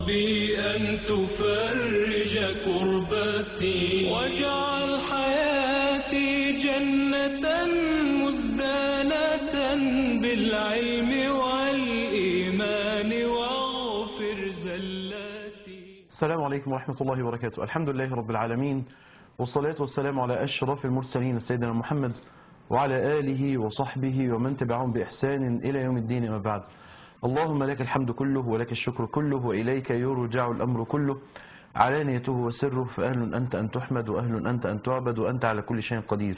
بي أن تفرج كربتي واجعل حياتي جنة مزدانة بالعلم والإيمان واغفر زلاتي السلام عليكم ورحمة الله وبركاته الحمد لله رب العالمين والصلاة والسلام على أشرف المرسلين سيدنا محمد وعلى آله وصحبه ومن تبعهم بإحسان إلى يوم الدين أما بعد اللهم لك الحمد كله ولك الشكر كله وإليك يرجع الأمر كله علانيته وسره فأهل أنت أن تحمد وأهل أنت أن تعبد وأنت على كل شيء قدير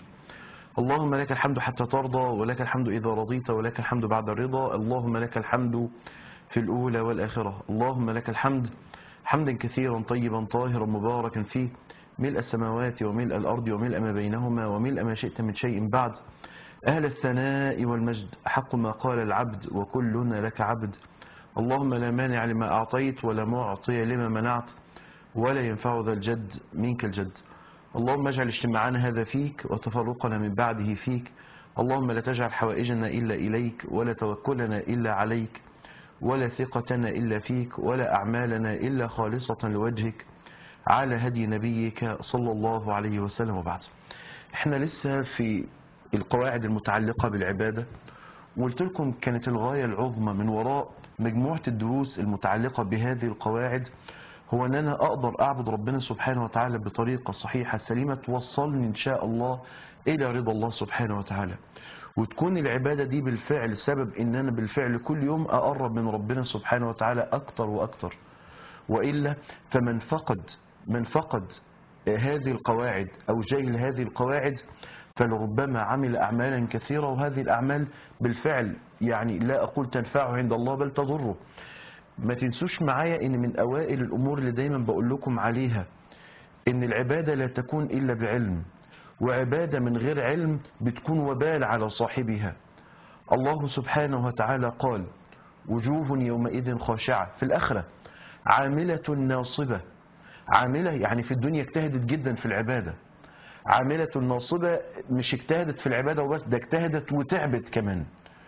اللهم لك الحمد حتى ترضى ولك الحمد إذا رضيت ولك الحمد بعد الرضا اللهم لك الحمد في الأولى والآخرة اللهم لك الحمد حمدا كثيرا طيبا طاهرا مباركا فيه ملء السماوات وملء الأرض وملء ما بينهما وملء ما شئت من شيء بعد أهل الثناء والمجد حق ما قال العبد وكلنا لك عبد اللهم لا مانع لما أعطيت ولا معطي لما منعت ولا ينفع ذا الجد منك الجد اللهم اجعل اجتماعنا هذا فيك وتفرقنا من بعده فيك اللهم لا تجعل حوائجنا إلا إليك ولا توكلنا إلا عليك ولا ثقتنا إلا فيك ولا أعمالنا إلا خالصة لوجهك على هدي نبيك صلى الله عليه وسلم وبعد احنا لسه في القواعد المتعلقة بالعبادة وقلت لكم كانت الغاية العظمى من وراء مجموعة الدروس المتعلقة بهذه القواعد هو ان انا اقدر اعبد ربنا سبحانه وتعالى بطريقة صحيحة سليمة توصلني ان شاء الله الى رضا الله سبحانه وتعالى وتكون العبادة دي بالفعل سبب ان انا بالفعل كل يوم اقرب من ربنا سبحانه وتعالى اكتر واكتر وإلا فمن فقد من فقد هذه القواعد أو جاهل هذه القواعد فلربما عمل أعمالا كثيرة وهذه الأعمال بالفعل يعني لا أقول تنفعه عند الله بل تضره ما تنسوش معايا ان من اوائل الامور اللي دايما بقول لكم عليها ان العبادة لا تكون الا بعلم وعبادة من غير علم بتكون وبال على صاحبها الله سبحانه وتعالى قال وجوه يومئذ خاشعة في الآخرة عاملة ناصبة عاملة يعني في الدنيا اجتهدت جدا في العبادة عاملة ناصبة مش اجتهدت في العبادة وبس ده اجتهدت وتعبت كمان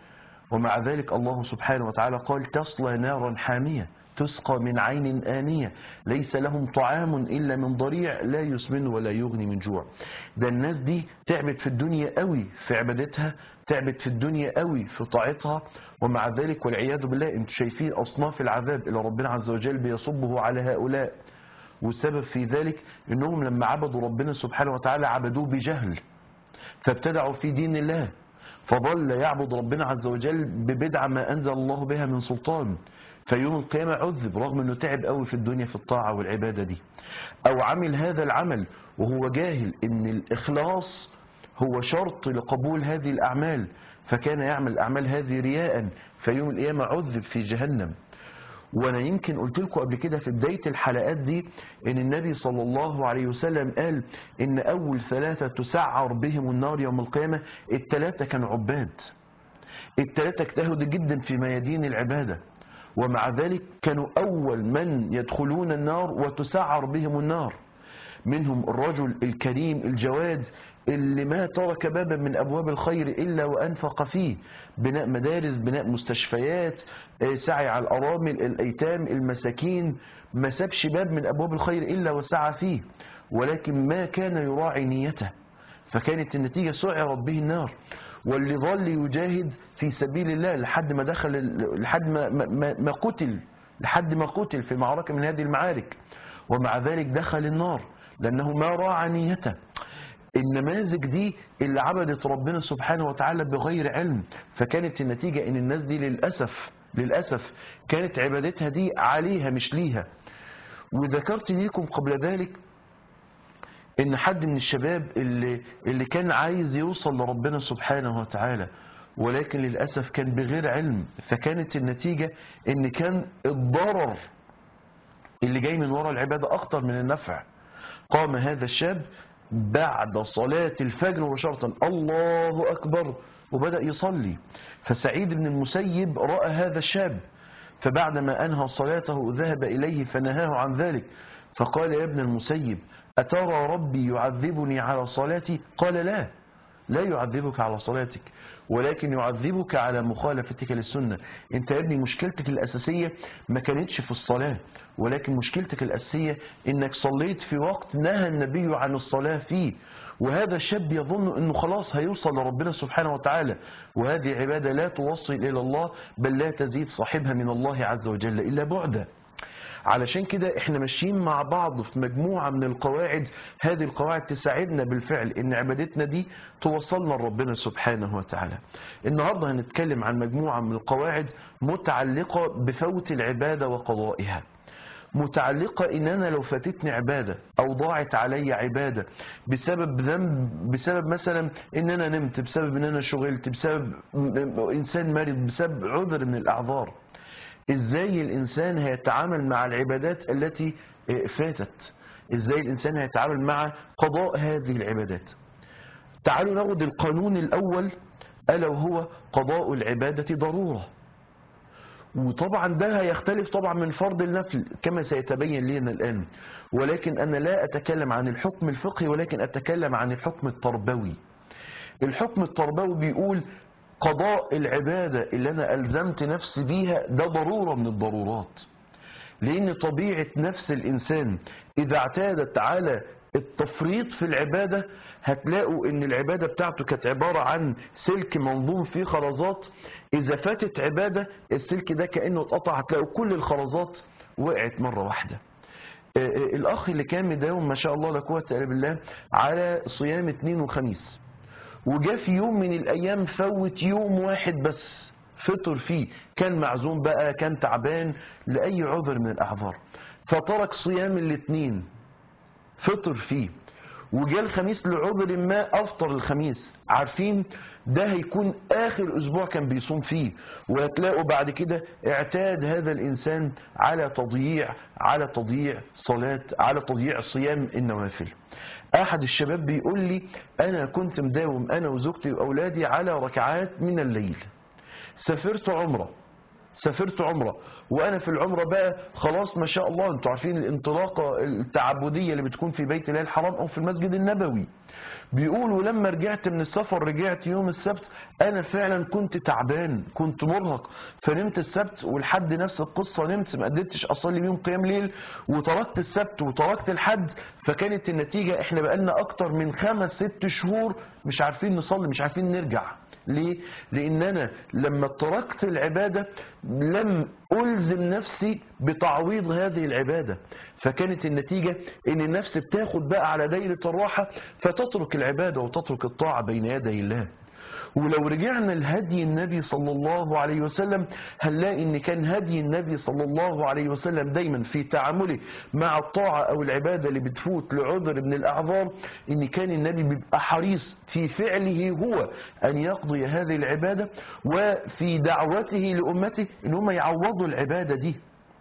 ومع ذلك الله سبحانه وتعالى قال تصلى نارا حامية تسقى من عين آنية ليس لهم طعام إلا من ضريع لا يسمن ولا يغني من جوع ده الناس دي تعبت في الدنيا قوي في عبادتها تعبت في الدنيا قوي في طاعتها ومع ذلك والعياذ بالله انتم شايفين أصناف العذاب اللي ربنا عز وجل بيصبه على هؤلاء والسبب في ذلك انهم لما عبدوا ربنا سبحانه وتعالى عبدوه بجهل فابتدعوا في دين الله فظل يعبد ربنا عز وجل ببدعة ما أنزل الله بها من سلطان فيوم القيامة عذب رغم أنه تعب قوي في الدنيا في الطاعة والعبادة دي أو عمل هذا العمل وهو جاهل أن الإخلاص هو شرط لقبول هذه الأعمال فكان يعمل الأعمال هذه رياء فيوم القيامة عذب في جهنم وانا يمكن قلت لكم قبل كده في بداية الحلقات دي ان النبي صلى الله عليه وسلم قال ان اول ثلاثة تسعر بهم النار يوم القيامة الثلاثة كانوا عباد الثلاثة اجتهدوا جدا في ميادين العبادة ومع ذلك كانوا اول من يدخلون النار وتسعر بهم النار منهم الرجل الكريم الجواد اللي ما ترك بابا من أبواب الخير إلا وأنفق فيه بناء مدارس بناء مستشفيات سعي على الأرامل الأيتام المساكين ما سابش باب من أبواب الخير إلا وسعى فيه ولكن ما كان يراعي نيته فكانت النتيجة سعرت به النار واللي ظل يجاهد في سبيل الله لحد ما دخل لحد ما, ما, ما قتل لحد ما قتل في معركة من هذه المعارك ومع ذلك دخل النار لأنه ما راعى نيته النماذج دي اللي عبدت ربنا سبحانه وتعالى بغير علم فكانت النتيجة ان الناس دي للأسف للأسف كانت عبادتها دي عليها مش ليها وذكرت ليكم قبل ذلك ان حد من الشباب اللي, اللي كان عايز يوصل لربنا سبحانه وتعالى ولكن للأسف كان بغير علم فكانت النتيجة ان كان الضرر اللي جاي من وراء العبادة أكتر من النفع قام هذا الشاب بعد صلاة الفجر مباشرة الله أكبر وبدأ يصلي فسعيد بن المسيب رأى هذا الشاب فبعدما أنهى صلاته ذهب إليه فنهاه عن ذلك فقال يا ابن المسيب أترى ربي يعذبني على صلاتي قال لا لا يعذبك على صلاتك ولكن يعذبك على مخالفتك للسنة انت يا ابني مشكلتك الأساسية ما كانتش في الصلاة ولكن مشكلتك الأساسية انك صليت في وقت نهى النبي عن الصلاة فيه وهذا الشاب يظن انه خلاص هيوصل لربنا سبحانه وتعالى وهذه عبادة لا توصل إلى الله بل لا تزيد صاحبها من الله عز وجل إلا بعدا علشان كده احنا ماشيين مع بعض في مجموعة من القواعد هذه القواعد تساعدنا بالفعل ان عبادتنا دي توصلنا لربنا سبحانه وتعالى النهاردة هنتكلم عن مجموعة من القواعد متعلقة بفوت العبادة وقضائها متعلقة ان انا لو فاتتني عبادة او ضاعت علي عبادة بسبب ذنب بسبب مثلا ان انا نمت بسبب ان انا شغلت بسبب انسان مريض بسبب عذر من الاعذار ازاي الانسان هيتعامل مع العبادات التي فاتت ازاي الانسان هيتعامل مع قضاء هذه العبادات تعالوا ناخد القانون الاول الا وهو قضاء العبادة ضرورة وطبعا ده هيختلف طبعا من فرض النفل كما سيتبين لنا الآن ولكن أنا لا أتكلم عن الحكم الفقهي ولكن أتكلم عن الحكم التربوي الحكم التربوي بيقول قضاء العبادة اللي أنا ألزمت نفسي بيها ده ضرورة من الضرورات لأن طبيعة نفس الإنسان إذا اعتادت على التفريط في العبادة هتلاقوا ان العبادة بتاعته كانت عبارة عن سلك منظوم فيه خرزات اذا فاتت عبادة السلك ده كأنه اتقطع هتلاقوا كل الخرزات وقعت مرة واحدة آه، آه، الاخ اللي كان مداوم ما شاء الله لا قوة الا بالله على صيام اثنين وخميس وجاء في يوم من الايام فوت يوم واحد بس فطر فيه كان معزوم بقى كان تعبان لاي عذر من الاعذار فترك صيام الاثنين فطر فيه وجاء الخميس لعذر ما افطر الخميس عارفين ده هيكون اخر اسبوع كان بيصوم فيه وهتلاقوا بعد كده اعتاد هذا الانسان على تضييع على تضييع صلاة على تضييع صيام النوافل احد الشباب بيقول لي انا كنت مداوم انا وزوجتي واولادي على ركعات من الليل سافرت عمره سافرت عمرة وأنا في العمرة بقى خلاص ما شاء الله أنتوا عارفين الانطلاقة التعبدية اللي بتكون في بيت الله الحرام أو في المسجد النبوي بيقولوا لما رجعت من السفر رجعت يوم السبت أنا فعلا كنت تعبان كنت مرهق فنمت السبت ولحد نفس القصة نمت ما قدرتش أصلي بيهم قيام ليل وتركت السبت وتركت الحد فكانت النتيجة إحنا بقالنا أكتر من خمس ست شهور مش عارفين نصلي مش عارفين نرجع ليه؟ لأن أنا لما تركت العبادة لم ألزم نفسي بتعويض هذه العبادة فكانت النتيجة أن النفس بتاخد بقى على دايرة الراحة فتترك العبادة وتترك الطاعة بين يدي الله ولو رجعنا لهدي النبي صلى الله عليه وسلم هنلاقي ان كان هدي النبي صلى الله عليه وسلم دايما في تعامله مع الطاعة او العبادة اللي بتفوت لعذر من الاعذار ان كان النبي بيبقى حريص في فعله هو ان يقضي هذه العبادة وفي دعوته لامته ان هم يعوضوا العبادة دي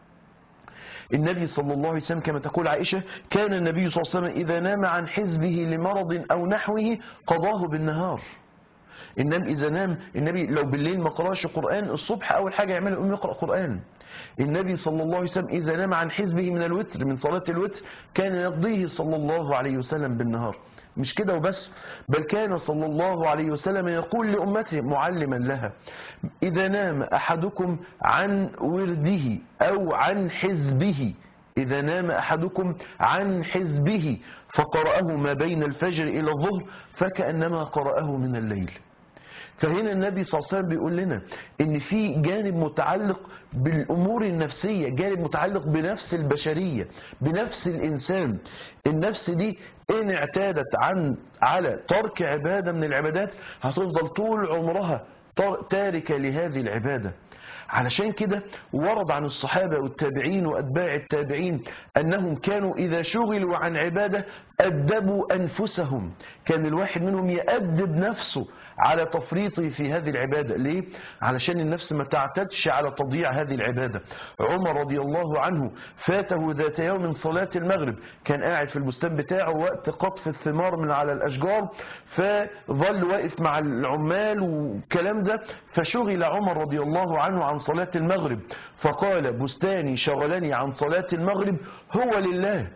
النبي صلى الله عليه وسلم كما تقول عائشة كان النبي صلى الله عليه وسلم إذا نام عن حزبه لمرض أو نحوه قضاه بالنهار النام إذا نام النبي لو بالليل ما قراش قرآن الصبح أول حاجة يعملها يقوم يقرأ قرآن النبي صلى الله عليه وسلم إذا نام عن حزبه من الوتر من صلاة الوتر كان يقضيه صلى الله عليه وسلم بالنهار مش كده وبس بل كان صلى الله عليه وسلم يقول لأمته معلما لها إذا نام أحدكم عن ورده أو عن حزبه إذا نام أحدكم عن حزبه فقرأه ما بين الفجر إلى الظهر فكأنما قرأه من الليل فهنا النبي صلى الله عليه وسلم بيقول لنا ان في جانب متعلق بالامور النفسيه جانب متعلق بنفس البشريه بنفس الانسان النفس دي ان اعتادت عن على ترك عباده من العبادات هتفضل طول عمرها تار- تاركه لهذه العباده علشان كده ورد عن الصحابة والتابعين وأتباع التابعين أنهم كانوا إذا شغلوا عن عبادة أدبوا أنفسهم كان الواحد منهم يأدب نفسه على تفريطه في هذه العبادة ليه؟ علشان النفس ما تعتدش على تضييع هذه العبادة عمر رضي الله عنه فاته ذات يوم صلاة المغرب كان قاعد في البستان بتاعه وقت قطف الثمار من على الأشجار فظل واقف مع العمال والكلام ده فشغل عمر رضي الله عنه عن صلاة المغرب فقال بستاني شغلني عن صلاة المغرب هو لله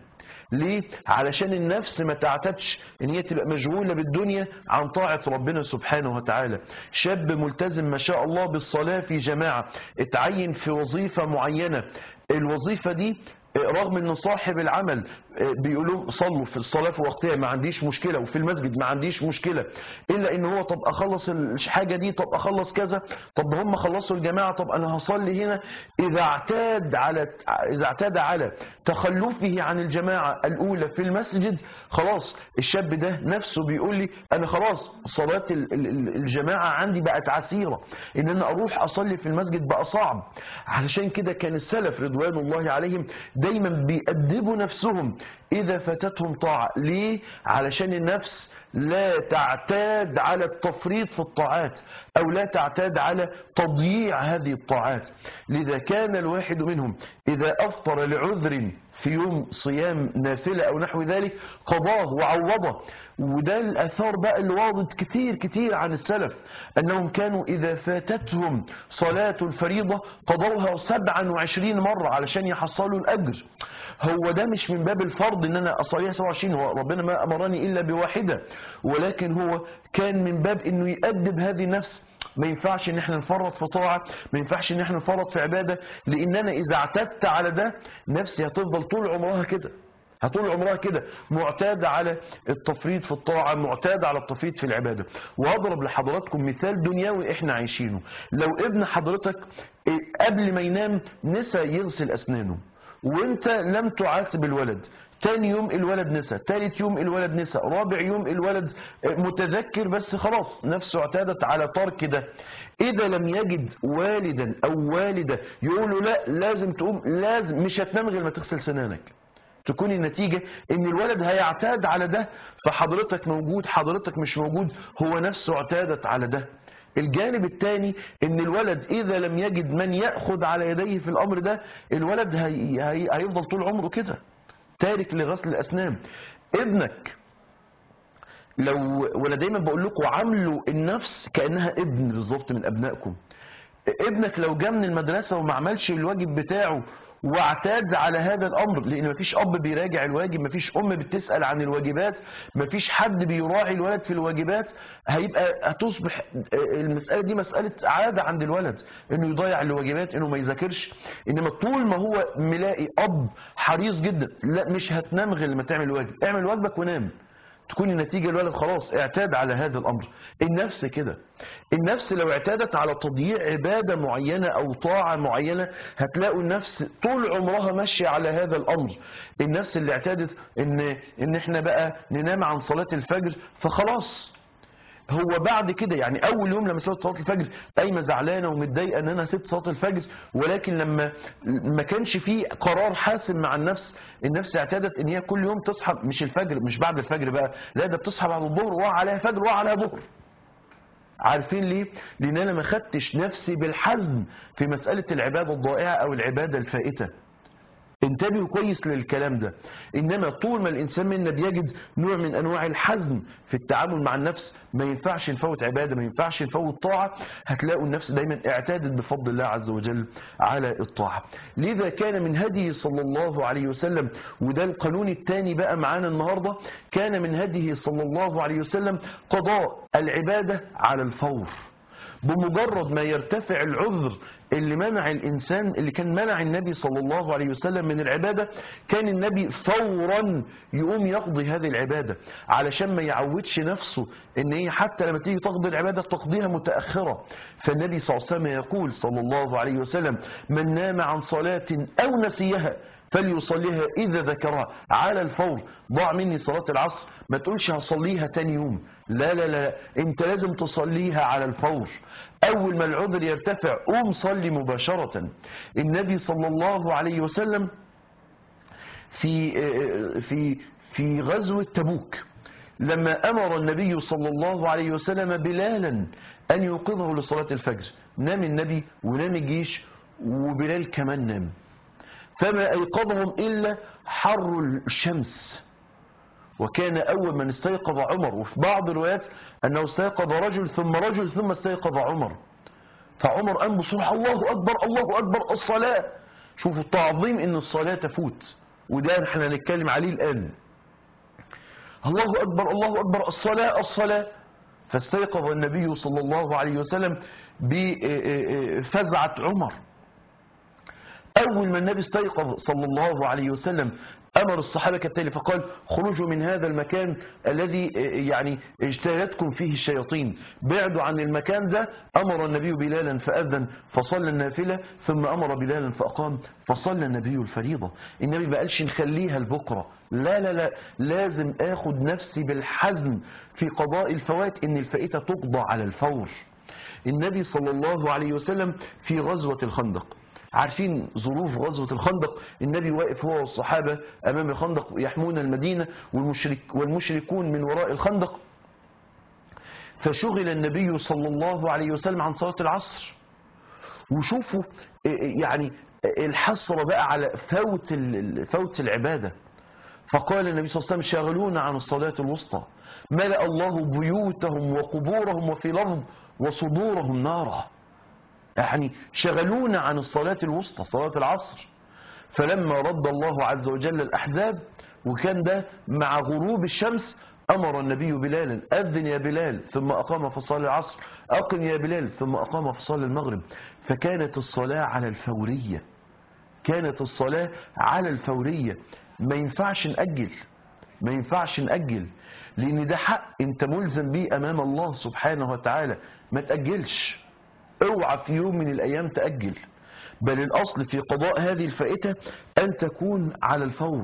ليه؟ علشان النفس ما تعتدش ان هي تبقى مشغولة بالدنيا عن طاعة ربنا سبحانه وتعالى شاب ملتزم ما شاء الله بالصلاة في جماعة اتعين في وظيفة معينة الوظيفة دي رغم ان صاحب العمل بيقولوا صلوا في الصلاه في وقتها ما عنديش مشكله وفي المسجد ما عنديش مشكله الا ان هو طب اخلص الحاجه دي طب اخلص كذا طب هم خلصوا الجماعه طب انا هصلي هنا اذا اعتاد على اذا اعتاد على تخلفه عن الجماعه الاولى في المسجد خلاص الشاب ده نفسه بيقول لي انا خلاص صلاه ال- ال- الجماعه عندي بقت عسيره ان انا اروح اصلي في المسجد بقى صعب علشان كده كان السلف رضوان الله عليهم دايما بيأدبوا نفسهم إذا فاتتهم طاعة ليه؟ علشان النفس لا تعتاد على التفريط في الطاعات أو لا تعتاد على تضييع هذه الطاعات لذا كان الواحد منهم إذا أفطر لعذر في يوم صيام نافلة أو نحو ذلك قضاه وعوضه وده الأثار بقى اللي واضت كتير كتير عن السلف أنهم كانوا إذا فاتتهم صلاة الفريضة قضوها 27 مرة علشان يحصلوا الأجر هو ده مش من باب الفرض ان انا اصليها 27 هو ربنا ما امرني الا بواحده ولكن هو كان من باب انه يأدب هذه النفس ما ينفعش ان احنا نفرط في طاعه ما ينفعش ان احنا نفرط في عباده لان انا اذا اعتدت على ده نفسي هتفضل طول عمرها كده هطول عمرها كده معتادة على التفريط في الطاعة معتادة على التفريط في العبادة وهضرب لحضراتكم مثال دنيوي احنا عايشينه لو ابن حضرتك إيه، قبل ما ينام نسى يغسل أسنانه وانت لم تعاتب الولد تاني يوم الولد نسى تالت يوم الولد نسى رابع يوم الولد متذكر بس خلاص نفسه اعتادت على ترك ده اذا لم يجد والدا او والده يقولوا لا لازم تقوم لازم مش هتنام غير ما تغسل سنانك تكون النتيجة ان الولد هيعتاد على ده فحضرتك موجود حضرتك مش موجود هو نفسه اعتادت على ده الجانب الثاني ان الولد اذا لم يجد من ياخذ على يديه في الامر ده الولد هي هي هيفضل طول عمره كده تارك لغسل الاسنان ابنك لو وانا دايما بقول لكم عاملوا النفس كانها ابن بالظبط من ابنائكم ابنك لو جه من المدرسه وما عملش الواجب بتاعه واعتاد على هذا الامر لان مفيش اب بيراجع الواجب مفيش ام بتسال عن الواجبات مفيش حد بيراعي الولد في الواجبات هيبقى هتصبح المساله دي مساله عاده عند الولد انه يضيع الواجبات انه ما يذاكرش انما طول ما هو ملاقي اب حريص جدا لا مش هتنام غير لما تعمل واجب اعمل واجبك ونام تكون النتيجة الولد خلاص اعتاد على هذا الأمر النفس كده النفس لو اعتادت على تضييع عبادة معينة أو طاعة معينة هتلاقوا النفس طول عمرها ماشية على هذا الأمر النفس اللي اعتادت إن, إن إحنا بقى ننام عن صلاة الفجر فخلاص هو بعد كده يعني اول يوم لما سبت صلاه الفجر قايمه زعلانه ومتضايقه ان انا سبت صلاه الفجر ولكن لما ما كانش في قرار حاسم مع النفس النفس اعتادت ان هي كل يوم تصحى مش الفجر مش بعد الفجر بقى لا ده بتصحى بعد الظهر وقع عليها فجر وقع عليها ظهر عارفين ليه؟ لان انا ما خدتش نفسي بالحزم في مساله العباده الضائعه او العباده الفائته انتبهوا كويس للكلام ده انما طول ما الانسان منا بيجد نوع من انواع الحزم في التعامل مع النفس ما ينفعش نفوت عباده ما ينفعش نفوت طاعه هتلاقوا النفس دايما اعتادت بفضل الله عز وجل على الطاعه لذا كان من هديه صلى الله عليه وسلم وده القانون الثاني بقى معانا النهارده كان من هديه صلى الله عليه وسلم قضاء العباده على الفور بمجرد ما يرتفع العذر اللي منع الإنسان اللي كان منع النبي صلى الله عليه وسلم من العبادة كان النبي فورا يقوم يقضي هذه العبادة علشان ما يعودش نفسه ان هي حتى لما تيجي تقضي العبادة تقضيها متأخرة فالنبي صلى الله عليه وسلم يقول صلى الله عليه وسلم من نام عن صلاة أو نسيها فليصليها إذا ذكرها على الفور ضاع مني صلاة العصر ما تقولش هصليها تاني يوم لا لا لا انت لازم تصليها على الفور أول ما العذر يرتفع قوم صلي مباشرة النبي صلى الله عليه وسلم في في في غزوة تبوك لما أمر النبي صلى الله عليه وسلم بلالا أن يوقظه لصلاة الفجر نام النبي ونام الجيش وبلال كمان نام فما أيقظهم إلا حر الشمس وكان أول من استيقظ عمر وفي بعض الروايات أنه استيقظ رجل ثم رجل ثم استيقظ عمر فعمر قام بسرعة الله أكبر الله أكبر الصلاة شوفوا التعظيم إن الصلاة تفوت وده احنا هنتكلم عليه الآن الله أكبر الله أكبر الصلاة الصلاة فاستيقظ النبي صلى الله عليه وسلم بفزعة عمر أول ما النبي استيقظ صلى الله عليه وسلم أمر الصحابة كالتالي فقال خرجوا من هذا المكان الذي يعني اجتالتكم فيه الشياطين بعدوا عن المكان ده أمر النبي بلالا فأذن فصلى النافلة ثم أمر بلالا فأقام فصلى النبي الفريضة النبي ما قالش نخليها لبكرة لا لا لا لازم أخد نفسي بالحزم في قضاء الفوات إن الفائتة تقضى على الفور النبي صلى الله عليه وسلم في غزوة الخندق عارفين ظروف غزوة الخندق النبي واقف هو والصحابة أمام الخندق يحمون المدينة والمشرك والمشركون من وراء الخندق فشغل النبي صلى الله عليه وسلم عن صلاة العصر وشوفوا يعني الحسرة بقى على فوت ال- فوت العبادة فقال النبي صلى الله عليه وسلم شغلونا عن الصلاة الوسطى ملأ الله بيوتهم وقبورهم وفي الأرض وصدورهم نارا يعني شغلونا عن الصلاة الوسطى صلاة العصر فلما رد الله عز وجل الأحزاب وكان ده مع غروب الشمس أمر النبي بلالا أذن يا بلال ثم أقام فصلى العصر أقم يا بلال ثم أقام فصلى المغرب فكانت الصلاة على الفورية كانت الصلاة على الفورية ما ينفعش نأجل ما ينفعش نأجل لأن ده حق أنت ملزم بيه أمام الله سبحانه وتعالى ما تأجلش اوعى في يوم من الأيام تأجل بل الأصل في قضاء هذه الفائتة أن تكون على الفور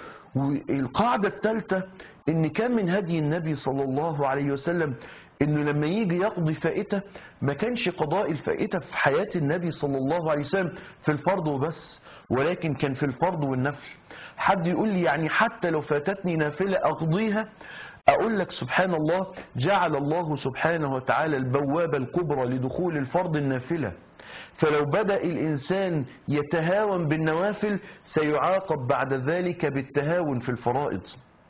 والقاعدة الثالثة ان كان من هدي النبي صلى الله عليه وسلم انه لما يجي يقضي فائته ما كانش قضاء الفائته في حياه النبي صلى الله عليه وسلم في الفرض وبس ولكن كان في الفرض والنفل حد يقول لي يعني حتى لو فاتتني نافله اقضيها أقول لك سبحان الله جعل الله سبحانه وتعالى البوابة الكبرى لدخول الفرض النافلة فلو بدأ الإنسان يتهاون بالنوافل سيعاقب بعد ذلك بالتهاون في الفرائض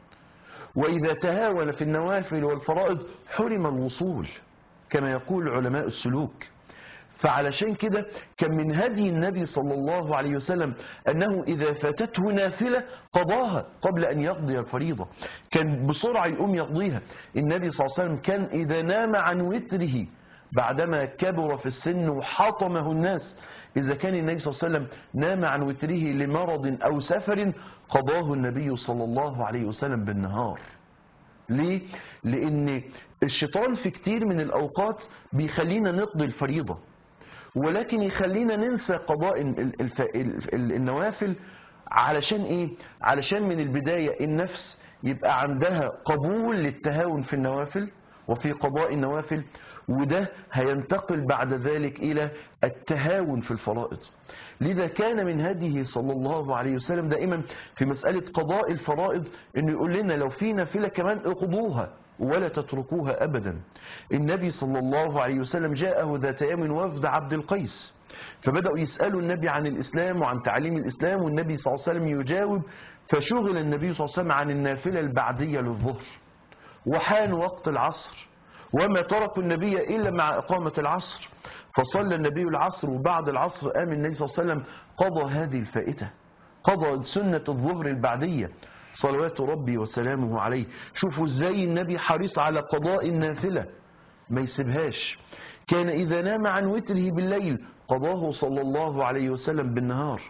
وإذا تهاون في النوافل والفرائض حرم الوصول كما يقول علماء السلوك فعلشان كده كان من هدي النبي صلى الله عليه وسلم أنه إذا فاتته نافلة قضاها قبل أن يقضي الفريضة كان بسرعة يقوم يقضيها النبي صلى الله عليه وسلم كان إذا نام عن وتره بعدما كبر في السن وحطمه الناس إذا كان النبي صلى الله عليه وسلم نام عن وتره لمرض أو سفر قضاه النبي صلى الله عليه وسلم بالنهار ليه؟ لأن الشيطان في كتير من الأوقات بيخلينا نقضي الفريضة ولكن يخلينا ننسى قضاء ال- الف- ال- ال- النوافل علشان ايه علشان من البداية النفس يبقى عندها قبول للتهاون في النوافل وفي قضاء النوافل وده هينتقل بعد ذلك إلى التهاون في الفرائض لذا كان من هديه صلى الله عليه وسلم دائما في مسألة قضاء الفرائض أنه يقول لنا لو في نافلة كمان اقضوها ولا تتركوها أبدا النبي صلى الله عليه وسلم جاءه ذات يوم وفد عبد القيس فبدأوا يسألوا النبي عن الإسلام وعن تعليم الإسلام والنبي صلى الله عليه وسلم يجاوب فشغل النبي صلى الله عليه وسلم عن النافلة البعدية للظهر وحان وقت العصر وما تركوا النبي إلا مع إقامة العصر فصلى النبي العصر وبعد العصر قام النبي صلى الله عليه وسلم قضى هذه الفائتة قضى سنة الظهر البعدية صلوات ربي وسلامه عليه شوفوا ازاي النبي حريص على قضاء النافلة ما يسيبهاش كان إذا نام عن وتره بالليل قضاه صلى الله عليه وسلم بالنهار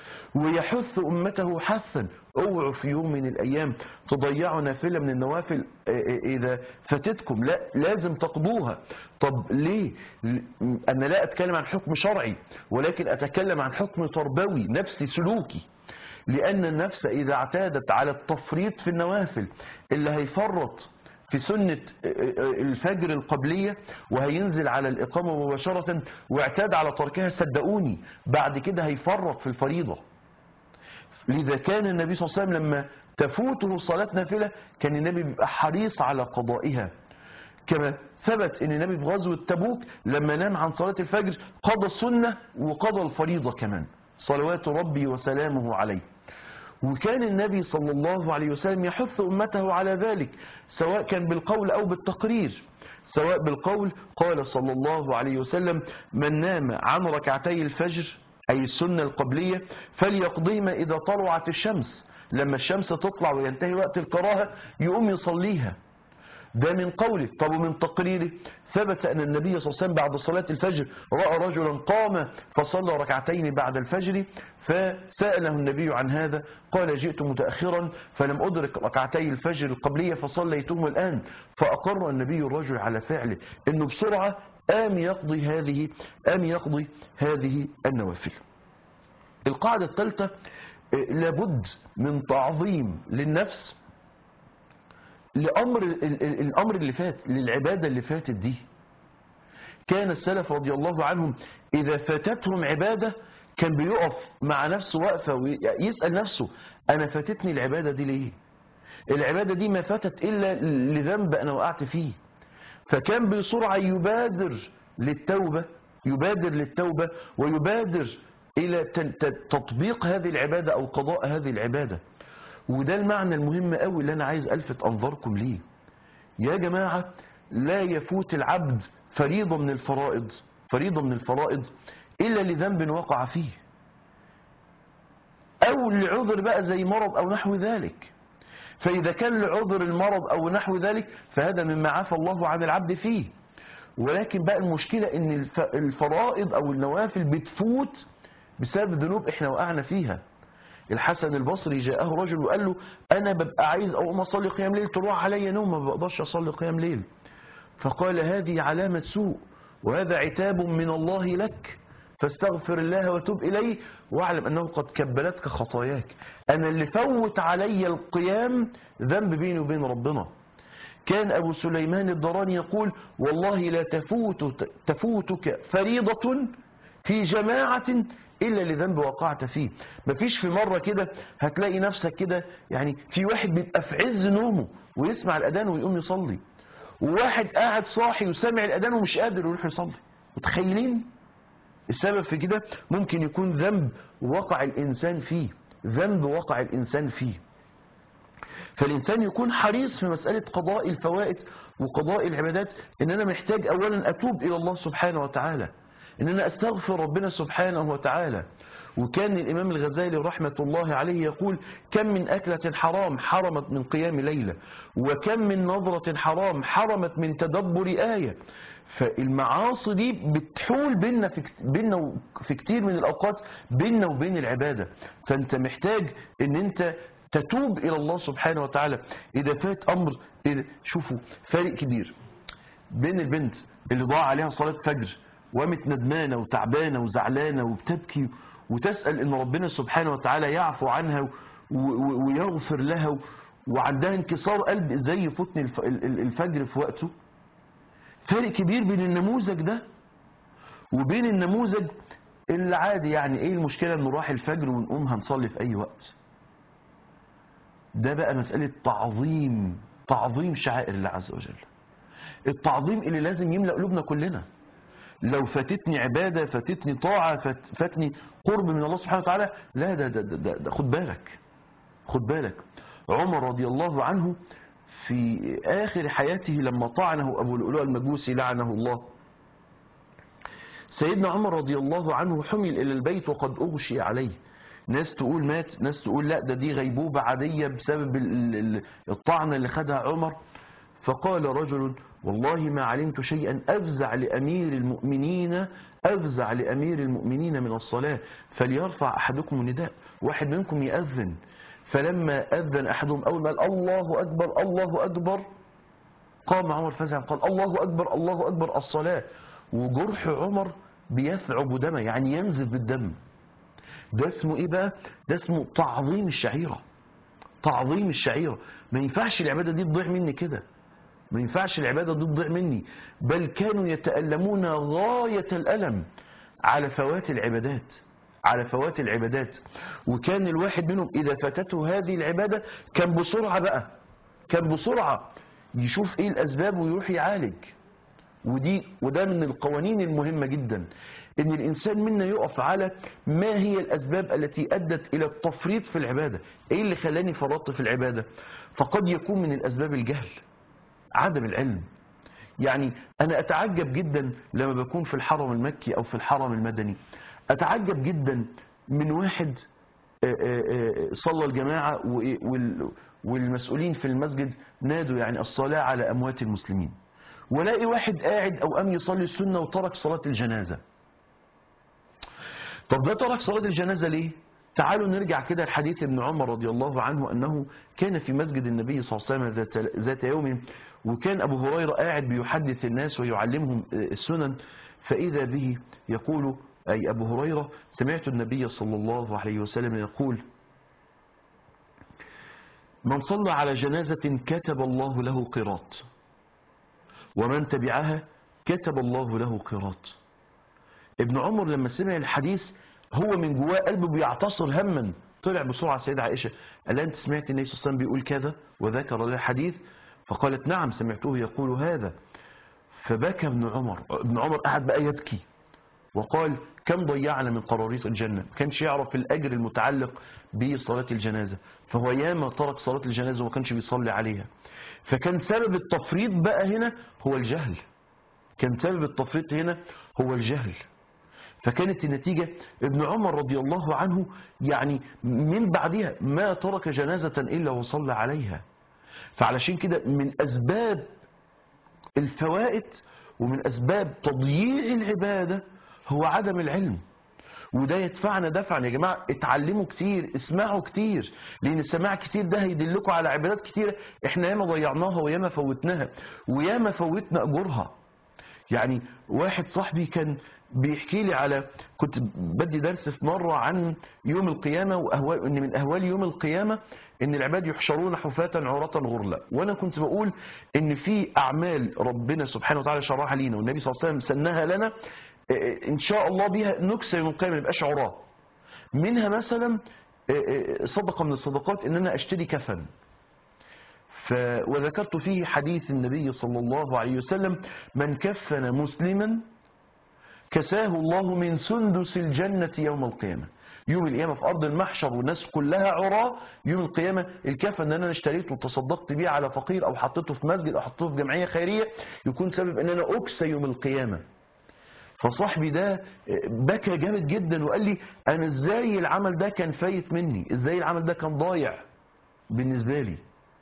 ويحث أمته حثا اوعوا في يوم من الأيام تضيعوا نافلة من النوافل إذا فاتتكم لا لازم تقضوها طب ليه أنا لا أتكلم عن حكم شرعي ولكن أتكلم عن حكم تربوي نفسي سلوكي لأن النفس إذا اعتادت على التفريط في النوافل اللي هيفرط في سنة الفجر القبلية وهينزل على الإقامة مباشرة واعتاد على تركها صدقوني بعد كده هيفرط في الفريضة لذا كان النبي صلى الله عليه وسلم لما تفوته صلاة نافلة كان النبي بيبقى حريص على قضائها كما ثبت ان النبي في غزوة تبوك لما نام عن صلاة الفجر قضى السنة وقضى الفريضة كمان صلوات ربي وسلامه عليه وكان النبي صلى الله عليه وسلم يحث أمته على ذلك سواء كان بالقول أو بالتقرير سواء بالقول قال صلى الله عليه وسلم من نام عن ركعتي الفجر أي السنة القبلية فليقضيهما إذا طلعت الشمس لما الشمس تطلع وينتهي وقت الكراهة يقوم يصليها ده من قوله طب ومن تقريره ثبت أن النبي صلى الله عليه وسلم بعد صلاة الفجر رأى رجلا قام فصلى ركعتين بعد الفجر فسأله النبي عن هذا قال جئت متأخرا فلم أدرك ركعتي الفجر القبلية فصليتهم الآن فأقر النبي الرجل على فعله أنه بسرعة آم يقضي هذه آم يقضي هذه النوافل القاعدة الثالثة لابد من تعظيم للنفس لأمر ال- ال- الأمر اللي فات للعبادة اللي فاتت دي كان السلف رضي الله عنهم إذا فاتتهم عبادة كان بيقف مع نفسه وقفة ويسأل نفسه أنا فاتتني العبادة دي ليه العبادة دي ما فاتت إلا لذنب أنا وقعت فيه فكان بسرعة يبادر للتوبة يبادر للتوبة ويبادر إلى ت- ت- تطبيق هذه العبادة أو قضاء هذه العبادة وده المعنى المهم قوي اللي أنا عايز ألفت أنظاركم ليه يا جماعة لا يفوت العبد فريضة من الفرائض فريضة من الفرائض إلا لذنب وقع فيه أو لعذر بقى زي مرض أو نحو ذلك فإذا كان لعذر المرض أو نحو ذلك فهذا مما عفى الله عن العبد فيه ولكن بقى المشكلة إن الف- الفرائض أو النوافل بتفوت بسبب ذنوب إحنا وقعنا فيها الحسن البصري جاءه رجل وقال له أنا ببقى عايز أقوم أصلي قيام ليل تروح عليا نوم ما بقدرش أصلي قيام ليل فقال هذه علامة سوء وهذا عتاب من الله لك فاستغفر الله وتوب إليه واعلم أنه قد كبلتك خطاياك أنا اللي فوت علي القيام ذنب بيني وبين ربنا كان أبو سليمان الضراني يقول والله لا تفوت تفوتك فريضة في جماعة إلا لذنب وقعت فيه مفيش في مرة كده هتلاقي نفسك كده يعني في واحد بيبقى في عز نومه ويسمع الأذان ويقوم يصلي وواحد قاعد صاحي وسامع الأذان ومش قادر يروح يصلي متخيلين السبب في كده ممكن يكون ذنب وقع الإنسان فيه ذنب وقع الإنسان فيه فالإنسان يكون حريص في مسألة قضاء الفوائد وقضاء العبادات إن أنا محتاج أولا أتوب إلى الله سبحانه وتعالى إن أنا أستغفر ربنا سبحانه وتعالى وكان الإمام الغزالي رحمة الله عليه يقول كم من أكلة حرام حرمت من قيام ليلة وكم من نظرة حرام حرمت من تدبر آية فالمعاصي دي بتحول بيننا في كت- بيننا و- في كتير من الأوقات بيننا وبين العبادة فأنت محتاج إن أنت تتوب إلى الله سبحانه وتعالى إذا فات أمر إذا شوفوا فارق كبير بين البنت اللي ضاع عليها صلاة فجر وقامت ندمانة وتعبانة وزعلانة وبتبكي وتسأل إن ربنا سبحانه وتعالى يعفو عنها و- و- ويغفر لها و- وعندها انكسار قلب ازاي يفوتني الف- ال- ال- الفجر في وقته فارق كبير بين النموذج ده وبين النموذج اللي عادي يعني ايه المشكلة انه راح الفجر ونقوم هنصلي في اي وقت ده بقى مسألة تعظيم تعظيم شعائر الله عز وجل التعظيم اللي لازم يملأ قلوبنا كلنا لو فاتتني عبادة فاتتني طاعة فات فاتني قرب من الله سبحانه وتعالى لا ده, ده, ده, ده, ده خد بالك خد بالك عمر رضي الله عنه في آخر حياته لما طعنه أبو لؤلؤ المجوسي لعنه الله سيدنا عمر رضي الله عنه حمل إلى البيت وقد أغشي عليه ناس تقول مات ناس تقول لا ده دي غيبوبة عادية بسبب ال- ال- الطعنة اللي خدها عمر فقال رجل والله ما علمت شيئا أفزع لأمير المؤمنين أفزع لأمير المؤمنين من الصلاة فليرفع أحدكم النداء واحد منكم يأذن فلما أذن أحدهم أول ما قال الله أكبر الله أكبر قام عمر فزعا قال الله أكبر الله أكبر الصلاة وجرح عمر بيثعب دما يعني ينزف بالدم ده اسمه ايه بقى ده اسمه تعظيم الشعيرة تعظيم الشعيرة ما ينفعش العبادة دي تضيع مني كده ما ينفعش العبادة دي تضيع مني بل كانوا يتألمون غاية الألم على فوات العبادات على فوات العبادات وكان الواحد منهم إذا فاتته هذه العبادة كان بسرعة بقى كان بسرعة يشوف ايه الأسباب ويروح يعالج ودي وده من القوانين المهمة جدا ان الانسان منا يقف على ما هي الاسباب التي ادت الى التفريط في العبادة ايه اللي خلاني فرطت في العبادة فقد يكون من الاسباب الجهل عدم العلم يعني انا اتعجب جدا لما بكون في الحرم المكي او في الحرم المدني اتعجب جدا من واحد آه، آه، آه، صلى الجماعه وإيه- وال- والمسؤولين في المسجد نادوا يعني الصلاه على اموات المسلمين ولاقي واحد قاعد او قام يصلي السنه وترك صلاه الجنازه طب ده ترك صلاة الجنازة ليه؟ تعالوا نرجع كده لحديث ابن عمر رضي الله عنه أنه كان في مسجد النبي صلى الله عليه وسلم ذات, ذات يوم وكان أبو هريرة قاعد بيحدث الناس ويعلمهم السنن فإذا به يقول أي أبو هريرة سمعت النبي صلى الله عليه وسلم يقول من صلى على جنازة كتب الله له قراط ومن تبعها كتب الله له قراط ابن عمر لما سمع الحديث هو من جواه قلبه بيعتصر هما طلع بسرعه سيدة عائشه قال لها انت سمعت النبي صلى الله عليه وسلم بيقول كذا وذكر لها الحديث فقالت نعم سمعته يقول هذا فبكى ابن عمر ابن عمر قعد بقى يبكي وقال كم ضيعنا من قراريط الجنة ما كانش يعرف الأجر المتعلق بصلاة الجنازة فهو ياما ترك صلاة الجنازة وما كانش بيصلي عليها فكان سبب التفريط بقى هنا هو الجهل كان سبب التفريط هنا هو الجهل فكانت النتيجة ابن عمر رضي الله عنه يعني من بعدها ما ترك جنازة إلا وصلى عليها فعلشان كده من أسباب الفوائد ومن أسباب تضييع العبادة هو عدم العلم وده يدفعنا دفعا يا جماعة اتعلموا كتير اسمعوا كتير لأن السماع كتير ده هيدلكم على عبادات كتيرة احنا ياما ضيعناها وياما فوتناها وياما فوتنا أجورها يعني واحد صاحبي كان بيحكي لي على كنت بدي درس في مرة عن يوم القيامة وأهوال إن من أهوال يوم القيامة إن العباد يحشرون حفاة عراة غرلا وأنا كنت بقول إن في أعمال ربنا سبحانه وتعالى شرعها لينا والنبي صلى الله عليه وسلم سنها لنا إيه، إن شاء الله بها نكسى يوم القيامة ما نبقاش عراة منها مثلا إيه، إيه، صدقة من الصدقات إن أنا أشتري كفن ف... وذكرت فيه حديث النبي صلى الله عليه وسلم من كفن مسلما كساه الله من سندس الجنة يوم القيامة يوم القيامة في أرض المحشر والناس كلها عراة يوم القيامة الكفن اللي أنا اشتريته وتصدقت بيه على فقير أو حطيته في مسجد أو حطيته في جمعية خيرية يكون سبب أن أنا أكسى يوم القيامة فصاحبي ده بكى جامد جدا وقال لي أنا إزاي العمل ده كان فايت مني إزاي العمل ده كان ضايع بالنسبة لي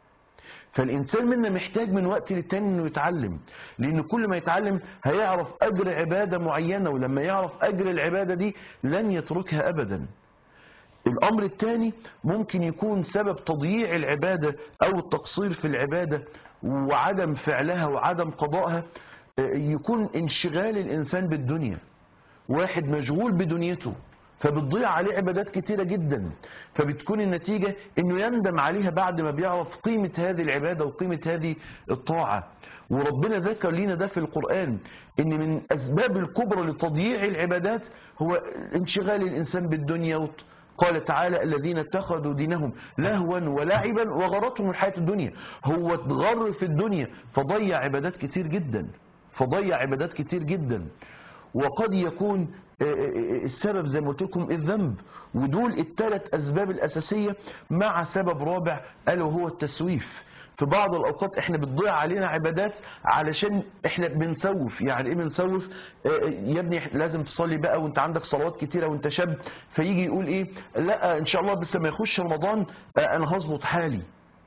فالإنسان منا محتاج من وقت للتاني إنه يتعلم لأن كل ما يتعلم هيعرف أجر عبادة معينة ولما يعرف أجر العبادة دي لن يتركها أبدا الأمر الثاني ممكن يكون سبب تضييع العبادة أو التقصير في العبادة وعدم فعلها وعدم قضائها آه، يكون انشغال الإنسان بالدنيا واحد مشغول بدنيته فبتضيع عليه عبادات كتيرة جدا فبتكون النتيجة انه يندم عليها بعد ما بيعرف قيمة هذه العبادة وقيمة هذه الطاعة وربنا ذكر لنا ده في القرآن ان من اسباب الكبرى لتضييع العبادات هو انشغال الانسان بالدنيا وت- قال تعالى الذين اتخذوا دينهم لهوا ولعبا وغرتهم الحياة الدنيا هو اتغر في الدنيا فضيع عبادات كتير جدا فضيع عبادات كتير جدا وقد يكون آه، آه، السبب زي ما قلت لكم الذنب ودول الثلاث اسباب الاساسيه مع سبب رابع الا وهو التسويف في بعض الاوقات احنا بتضيع علينا عبادات علشان احنا بنسوف يعني ايه بنسوف آه، يا ابني إحنا لازم تصلي بقى وانت عندك صلوات كتيره وانت شاب فيجي يقول ايه لا ان شاء الله بس ما يخش رمضان آه، انا هظبط حالي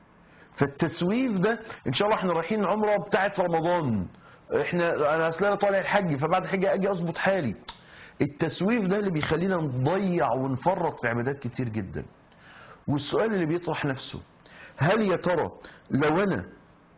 فالتسويف ده ان شاء الله احنا رايحين عمره بتاعت رمضان احنا انا اصل انا طالع الحج فبعد الحج اجي اظبط حالي التسويف ده اللي بيخلينا نضيع ونفرط في عبادات كتير جدا والسؤال اللي بيطرح نفسه هل يا ترى لو انا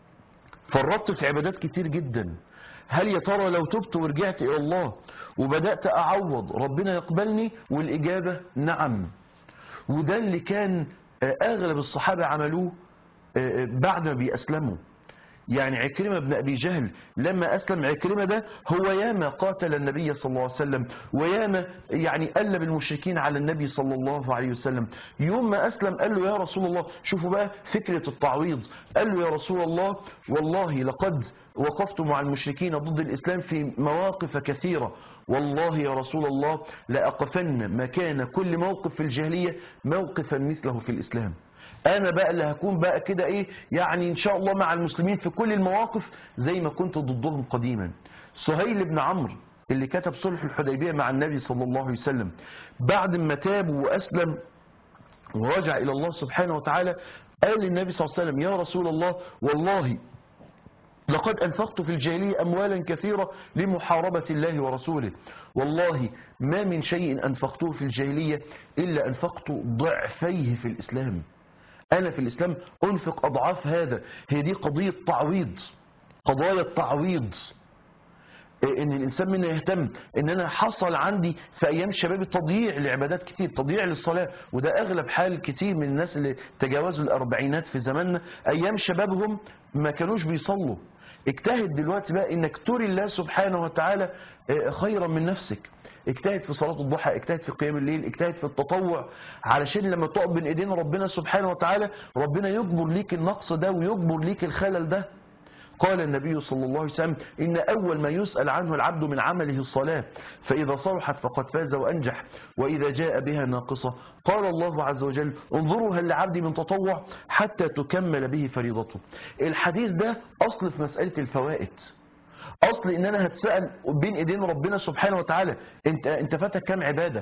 فرطت في عبادات كتير جدا هل يا ترى لو تبت ورجعت الى الله وبدات اعوض ربنا يقبلني والاجابه نعم وده اللي كان آه، اغلب الصحابه عملوه آه، آه، بعد ما بيأسلموا يعني عكرمة بن أبي جهل لما أسلم عكرمة ده هو ياما قاتل النبي صلى الله عليه وسلم وياما يعني قلب المشركين على النبي صلى الله عليه وسلم يوم ما أسلم قال له يا رسول الله شوفوا بقى فكرة التعويض قال له يا رسول الله والله لقد وقفت مع المشركين ضد الإسلام في مواقف كثيرة والله يا رسول الله لأقفن مكان كل موقف في الجاهلية موقفا مثله في الإسلام انا بقى اللي هكون بقى كده ايه يعني ان شاء الله مع المسلمين في كل المواقف زي ما كنت ضدهم قديما سهيل بن عمرو اللي كتب صلح الحديبية مع النبي صلى الله عليه وسلم بعد ما تاب وأسلم ورجع إلى الله سبحانه وتعالى قال للنبي صلى الله عليه وسلم يا رسول الله والله لقد أنفقت في الجاهلية أموالا كثيرة لمحاربة الله ورسوله والله ما من شيء أنفقته في الجاهلية إلا أنفقت ضعفيه في الإسلام أنا في الإسلام أنفق أضعاف هذا هي دي قضية تعويض قضايا التعويض ان الانسان منا يهتم ان انا حصل عندي في ايام شبابي تضييع لعبادات كتير تضييع للصلاه وده اغلب حال كتير من الناس اللي تجاوزوا الاربعينات في زماننا ايام شبابهم ما كانوش بيصلوا اجتهد دلوقتي بقى انك تري الله سبحانه وتعالى آه، خيرا من نفسك اجتهد في صلاة الضحى اجتهد في قيام الليل اجتهد في التطوع علشان لما تقف بين ايدين ربنا سبحانه وتعالى ربنا يجبر ليك النقص ده ويجبر ليك الخلل ده قال النبي صلى الله عليه وسلم إن أول ما يسأل عنه العبد من عمله الصلاة فإذا صلحت فقد فاز وأنجح وإذا جاء بها ناقصة قال الله عز وجل انظروا هل لعبدي من تطوع حتى تكمل به فريضته الحديث ده أصل في مسألة الفوائد أصل إن أنا هتسأل بين إيدين ربنا سبحانه وتعالى أنت, انت فاتك كام عبادة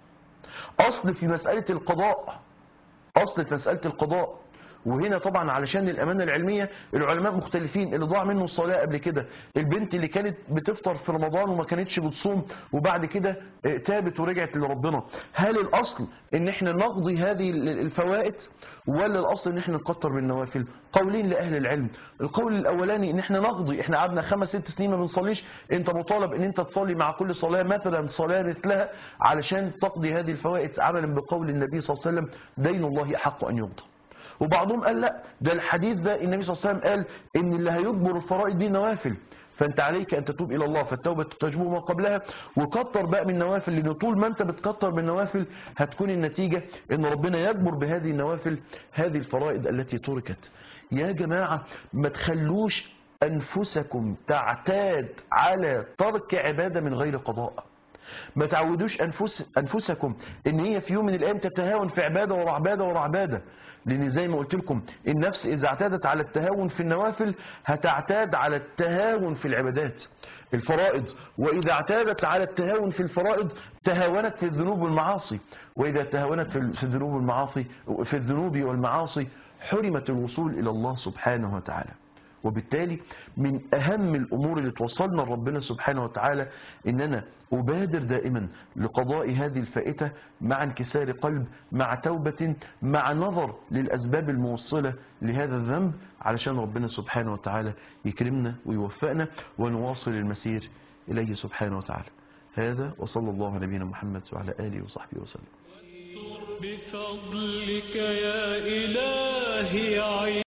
أصل في مسألة القضاء أصل في مسألة القضاء وهنا طبعا علشان الامانه العلميه العلماء مختلفين اللي ضاع منه الصلاه قبل كده البنت اللي كانت بتفطر في رمضان وما كانتش بتصوم وبعد كده آه، تابت ورجعت لربنا هل الاصل ان احنا نقضي هذه الفوائد ولا الاصل ان احنا نكتر من النوافل قولين لاهل العلم القول الاولاني ان احنا نقضي احنا قعدنا خمس ست سنين ما بنصليش انت مطالب ان انت تصلي مع كل صلاه مثلا صلاه مثلها علشان تقضي هذه الفوائد عملا بقول النبي صلى الله عليه وسلم دين الله احق ان يقضى وبعضهم قال لا ده الحديث ده النبي صلى الله عليه وسلم قال ان اللي هيجبر الفرائض دي نوافل فانت عليك ان تتوب الى الله فالتوبه تجبر ما قبلها وكتر بقى من النوافل لان طول ما انت بتكتر من النوافل هتكون النتيجه ان ربنا يجبر بهذه النوافل هذه الفرائض التي تركت يا جماعه ما تخلوش انفسكم تعتاد على ترك عباده من غير قضاء ما تعودوش أنفس أنفسكم إن هي في يوم من الأيام تتهاون في عبادة ورا عبادة ورا عبادة لأن زي ما قلت لكم النفس إذا اعتادت على التهاون في النوافل هتعتاد على التهاون في العبادات الفرائض وإذا اعتادت على التهاون في الفرائض تهاونت في الذنوب والمعاصي وإذا تهاونت في في الذنوب والمعاصي في الذنوب والمعاصي حرمت الوصول إلى الله سبحانه وتعالى وبالتالي من أهم الأمور اللي توصلنا لربنا سبحانه وتعالى إن أنا أبادر دائما لقضاء هذه الفائتة مع انكسار قلب مع توبة مع نظر للأسباب الموصلة لهذا الذنب علشان ربنا سبحانه وتعالى يكرمنا ويوفقنا ونواصل المسير إليه سبحانه وتعالى هذا وصلى الله على نبينا محمد وعلى آله وصحبه وسلم بفضلك يا إلهي عين